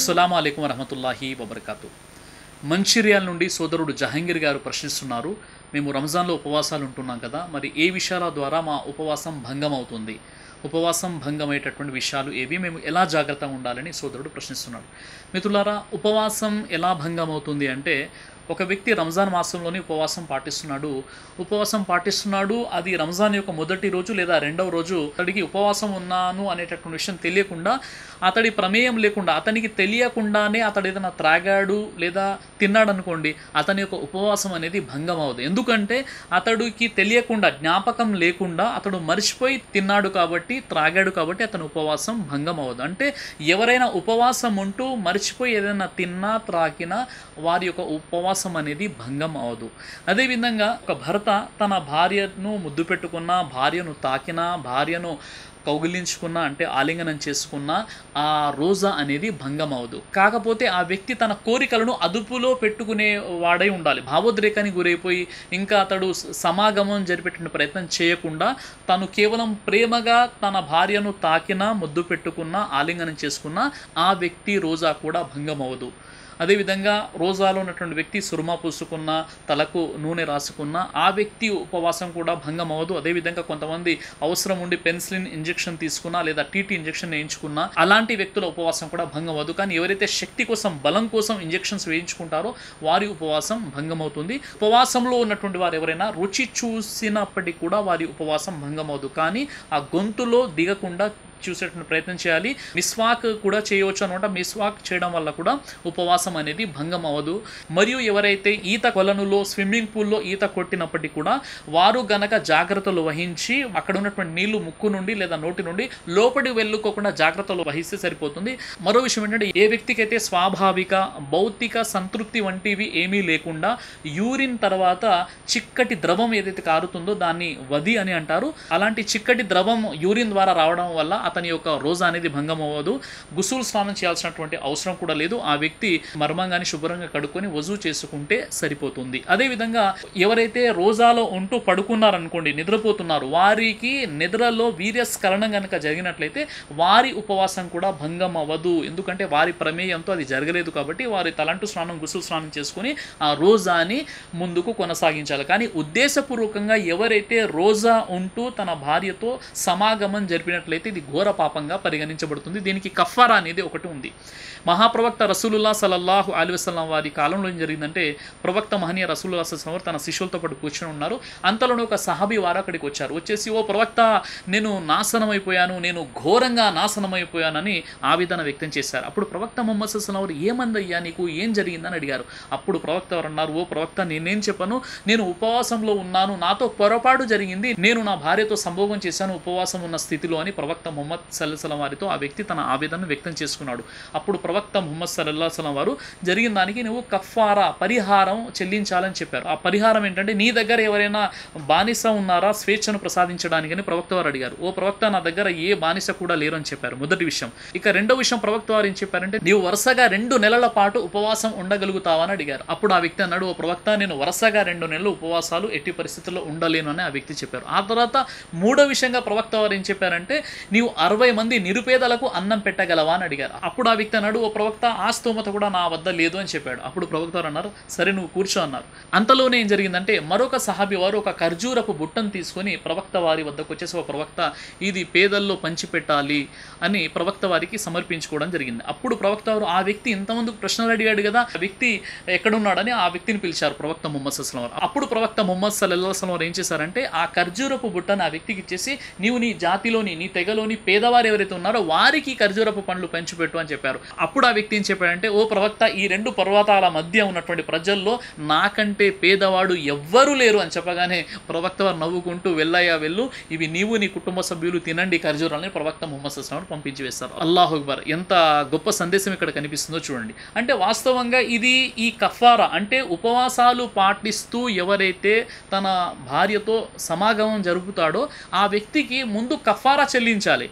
అస్సలం అయికం వరహమతుల్లాహి వబర్కాతు మంచిర్యాల నుండి సోదరుడు జహంగీర్ గారు ప్రశ్నిస్తున్నారు మేము రంజాన్లో ఉపవాసాలు ఉంటున్నాం కదా మరి ఏ విషయాల ద్వారా మా ఉపవాసం భంగం అవుతుంది ఉపవాసం భంగమయ్యేటటువంటి విషయాలు ఏవి మేము ఎలా జాగ్రత్తగా ఉండాలని సోదరుడు ప్రశ్నిస్తున్నాడు మిత్రులారా ఉపవాసం ఎలా భంగం అవుతుంది అంటే ఒక వ్యక్తి రంజాన్ మాసంలోనే ఉపవాసం పాటిస్తున్నాడు ఉపవాసం పాటిస్తున్నాడు అది రంజాన్ యొక్క మొదటి రోజు లేదా రెండవ రోజు అతడికి ఉపవాసం ఉన్నాను అనేటటువంటి విషయం తెలియకుండా అతడి ప్రమేయం లేకుండా అతనికి తెలియకుండానే అతడు ఏదైనా త్రాగాడు లేదా తిన్నాడు అనుకోండి అతని యొక్క ఉపవాసం అనేది భంగం అవ్వదు ఎందుకంటే అతడికి తెలియకుండా జ్ఞాపకం లేకుండా అతడు మర్చిపోయి తిన్నాడు కాబట్టి త్రాగాడు కాబట్టి అతని ఉపవాసం భంగం అవ్వదు అంటే ఎవరైనా ఉపవాసం ఉంటూ మర్చిపోయి ఏదైనా తిన్నా త్రాకినా వారి యొక్క ఉపవాసం అనేది భంగం అవదు అదేవిధంగా ఒక భర్త తన భార్యను ముద్దు పెట్టుకున్న భార్యను తాకిన భార్యను కౌగిలించుకున్న అంటే ఆలింగనం చేసుకున్న ఆ రోజా అనేది భంగం అవదు కాకపోతే ఆ వ్యక్తి తన కోరికలను అదుపులో పెట్టుకునే వాడై ఉండాలి భావోద్రేకానికి గురైపోయి ఇంకా అతడు సమాగమం జరిపేటువంటి ప్రయత్నం చేయకుండా తను కేవలం ప్రేమగా తన భార్యను తాకినా ముద్దు పెట్టుకున్న ఆలింగనం చేసుకున్న ఆ వ్యక్తి రోజా కూడా భంగం అవదు అదేవిధంగా రోజాలో ఉన్నటువంటి వ్యక్తి సురుమా పూసుకున్న తలకు నూనె రాసుకున్న ఆ వ్యక్తి ఉపవాసం కూడా భంగం అవ్వదు అదేవిధంగా కొంతమంది అవసరం ఉండి పెన్సిలిన్ ఇంజెక్షన్ తీసుకున్నా లేదా టీటీ ఇంజెక్షన్ వేయించుకున్నా అలాంటి వ్యక్తుల ఉపవాసం కూడా భంగం అవ్వదు కానీ ఎవరైతే శక్తి కోసం బలం కోసం ఇంజెక్షన్స్ వేయించుకుంటారో వారి ఉపవాసం భంగం అవుతుంది ఉపవాసంలో ఉన్నటువంటి వారు ఎవరైనా రుచి చూసినప్పటికీ కూడా వారి ఉపవాసం భంగం అవ్వదు కానీ ఆ గొంతులో దిగకుండా చూసేటువంటి ప్రయత్నం చేయాలి మిస్వాక్ కూడా చేయవచ్చు అనమాట మిస్వాక్ చేయడం వల్ల కూడా ఉపవాసం అనేది భంగం అవ్వదు మరియు ఎవరైతే ఈత కొలనులో స్విమ్మింగ్ పూల్లో ఈత కొట్టినప్పటికీ కూడా వారు గనక జాగ్రత్తలు వహించి అక్కడ ఉన్నటువంటి నీళ్లు ముక్కు నుండి లేదా నోటి నుండి లోపలి వెళ్ళుకోకుండా జాగ్రత్తలు వహిస్తే సరిపోతుంది మరో విషయం ఏంటంటే ఏ వ్యక్తికైతే స్వాభావిక భౌతిక సంతృప్తి వంటివి ఏమీ లేకుండా యూరిన్ తర్వాత చిక్కటి ద్రవం ఏదైతే కారుతుందో దాన్ని వది అని అంటారు అలాంటి చిక్కటి ద్రవం యూరిన్ ద్వారా రావడం వల్ల అతని యొక్క రోజా అనేది భంగం అవ్వదు గుసూలు స్నానం చేయాల్సినటువంటి అవసరం కూడా లేదు ఆ వ్యక్తి మర్మంగాని శుభ్రంగా కడుక్కొని వజూ చేసుకుంటే సరిపోతుంది అదేవిధంగా ఎవరైతే రోజాలో ఉంటూ పడుకున్నారనుకోండి నిద్రపోతున్నారు వారికి నిద్రలో వీర్యస్ఖలనం కనుక జరిగినట్లయితే వారి ఉపవాసం కూడా భంగం అవ్వదు ఎందుకంటే వారి ప్రమేయంతో అది జరగలేదు కాబట్టి వారి తలంటు స్నానం గుసులు స్నానం చేసుకుని ఆ రోజాని ముందుకు కొనసాగించాలి కానీ ఉద్దేశపూర్వకంగా ఎవరైతే రోజా ఉంటూ తన భార్యతో సమాగమం జరిపినట్లయితే ఇది ఘోర పాపంగా పరిగణించబడుతుంది దీనికి కఫారా అనేది ఒకటి ఉంది మహాప్రవక్త రసూలుల్లా సలల్లాహు అలీ వసలం వారి కాలంలో ఏం జరిగిందంటే ప్రవక్త మహనీయ రసూలుల్లా సల్లం వారు తన శిష్యులతో పాటు కూర్చొని ఉన్నారు అంతలోనే ఒక సహాబీ వారు అక్కడికి వచ్చారు వచ్చేసి ఓ ప్రవక్త నేను నాశనం అయిపోయాను నేను ఘోరంగా నాశనం అయిపోయానని ఆవేదన వ్యక్తం చేశారు అప్పుడు ప్రవక్త ముహమ్మద్ సల్లం వారు ఏమందయ్యా నీకు ఏం జరిగిందని అడిగారు అప్పుడు ప్రవక్త వారు అన్నారు ఓ ప్రవక్త నేనేం చెప్పను నేను ఉపవాసంలో ఉన్నాను నాతో పొరపాటు జరిగింది నేను నా భార్యతో సంభోగం చేశాను ఉపవాసం ఉన్న స్థితిలో అని ప్రవక్త ముహమ్మద్ సల్లాహం వారితో ఆ వ్యక్తి తన ఆవేదనను వ్యక్తం చేసుకున్నాడు అప్పుడు ప్రవక్త ముహమ్మద్ సల్లా సలం వారు జరిగిన దానికి నువ్వు కఫారా పరిహారం చెల్లించాలని చెప్పారు ఆ పరిహారం ఏంటంటే నీ దగ్గర ఎవరైనా బానిస ఉన్నారా స్వేచ్ఛను ప్రసాదించడానికి అని ప్రవక్త వారు అడిగారు ఓ ప్రవక్త నా దగ్గర ఏ బానిస కూడా లేరు అని చెప్పారు మొదటి విషయం ఇక రెండో విషయం ప్రవక్త వారు ఏం చెప్పారంటే నీవు వరుసగా రెండు నెలల పాటు ఉపవాసం ఉండగలుగుతావా అని అడిగారు అప్పుడు ఆ వ్యక్తి అన్నాడు ఓ ప్రవక్త నేను వరుసగా రెండు నెలలు ఉపవాసాలు ఎట్టి పరిస్థితుల్లో ఉండలేను అని ఆ వ్యక్తి చెప్పారు ఆ తర్వాత మూడో విషయంగా ప్రవక్త వారు ఏం చెప్పారంటే నీవు అరవై మంది నిరుపేదలకు అన్నం పెట్టగలవా అని అడిగారు అప్పుడు ఆ వ్యక్తి అన్నాడు ఓ ప్రవక్త ఆ స్తోమత కూడా నా వద్ద లేదు అని చెప్పాడు అప్పుడు ప్రవక్త వారు అన్నారు సరే నువ్వు కూర్చో అన్నారు అంతలోనే ఏం జరిగిందంటే మరొక సహాబి వారు ఒక ఖర్జూరపు బుట్టను తీసుకొని ప్రవక్త వారి వద్దకు వచ్చేసి ఓ ప్రవక్త ఇది పేదల్లో పంచిపెట్టాలి అని ప్రవక్త వారికి సమర్పించుకోవడం జరిగింది అప్పుడు ప్రవక్త వారు ఆ వ్యక్తి ఇంతమంది ప్రశ్నలు అడిగాడు కదా ఆ వ్యక్తి ఎక్కడున్నాడని ఆ వ్యక్తిని పిలిచారు ప్రవక్త ముహమ్మద్ సల్లం వారు అప్పుడు ప్రవక్త ముహమ్మద్ సల్లాహం వారు ఏం చేశారంటే ఆ ఖర్జూరపు బుట్టను ఆ వ్యక్తికి ఇచ్చేసి నీవు నీ జాతిలోని నీ తెగలోని పేదవారు ఎవరైతే ఉన్నారో వారికి ఖర్జూరపు పండ్లు పంచిపెట్టు అని చెప్పారు అప్పుడు ఆ వ్యక్తి ఏం చెప్పాడంటే ఓ ప్రవక్త ఈ రెండు పర్వతాల మధ్య ఉన్నటువంటి ప్రజల్లో నాకంటే పేదవాడు ఎవ్వరూ లేరు అని చెప్పగానే ప్రవక్త వారు నవ్వుకుంటూ వెళ్ళయ్యా వెళ్ళు ఇవి నీవు నీ కుటుంబ సభ్యులు తినండి ఖర్జూరాలని ప్రవక్త ముహమ్మద్ సస్లాం పంపించి వేస్తారు అల్లాహ్ అక్బర్ ఎంత గొప్ప సందేశం ఇక్కడ కనిపిస్తుందో చూడండి అంటే వాస్తవంగా ఇది ఈ కఫారా అంటే ఉపవాసాలు పాటిస్తూ ఎవరైతే తన భార్యతో సమాగమం జరుపుతాడో ఆ వ్యక్తికి ముందు కఫారా చెల్లించాలి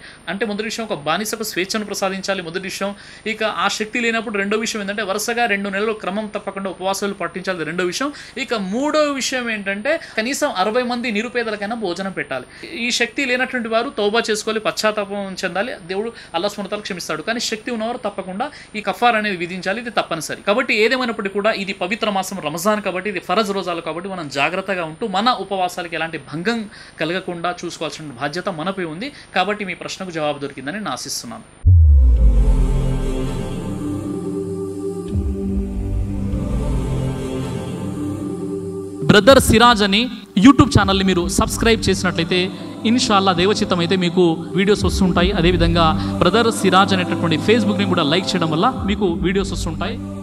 అంటే మొదటి విషయం ఒక బానిసకు స్వేచ్ఛను ప్రసాదించాలి మొదటి విషయం ఇక ఆ శక్తి లేనప్పుడు రెండో విషయం ఏంటంటే వరుసగా రెండు నెలలు క్రమం తప్పకుండా ఉపవాసాలు పట్టించాలి రెండో విషయం ఇక మూడో విషయం ఏంటంటే కనీసం అరవై మంది నిరుపేదలకైనా భోజనం పెట్టాలి ఈ శక్తి లేనటువంటి వారు తౌబా చేసుకోవాలి పశ్చాత్తాపం చెందాలి దేవుడు అల్లా స్మృతాలు క్షమిస్తాడు కానీ శక్తి ఉన్నవారు తప్పకుండా ఈ కఫార్ అనేది విధించాలి ఇది తప్పనిసరి కాబట్టి ఏదేమైనప్పటికీ కూడా ఇది పవిత్ర మాసం రంజాన్ కాబట్టి ఇది ఫరజ్ రోజాలు కాబట్టి మనం జాగ్రత్తగా ఉంటూ మన ఉపవాసాలకి ఎలాంటి భంగం కలగకుండా చూసుకోవాల్సిన బాధ్యత మనపై ఉంది కాబట్టి మీ ప్రశ్నకు జవాబు దొరికిందని నేను ఆశిస్తున్నాను బ్రదర్ సిరాజ్ అని యూట్యూబ్ ఛానల్ని మీరు సబ్స్క్రైబ్ చేసినట్లయితే ఇన్షాల్లా దేవచిత్తం అయితే మీకు వీడియోస్ వస్తుంటాయి అదేవిధంగా బ్రదర్ సిరాజ్ అనేటటువంటి ఫేస్బుక్ని కూడా లైక్ చేయడం వల్ల మీకు వీడియోస్ వస్తుంటాయి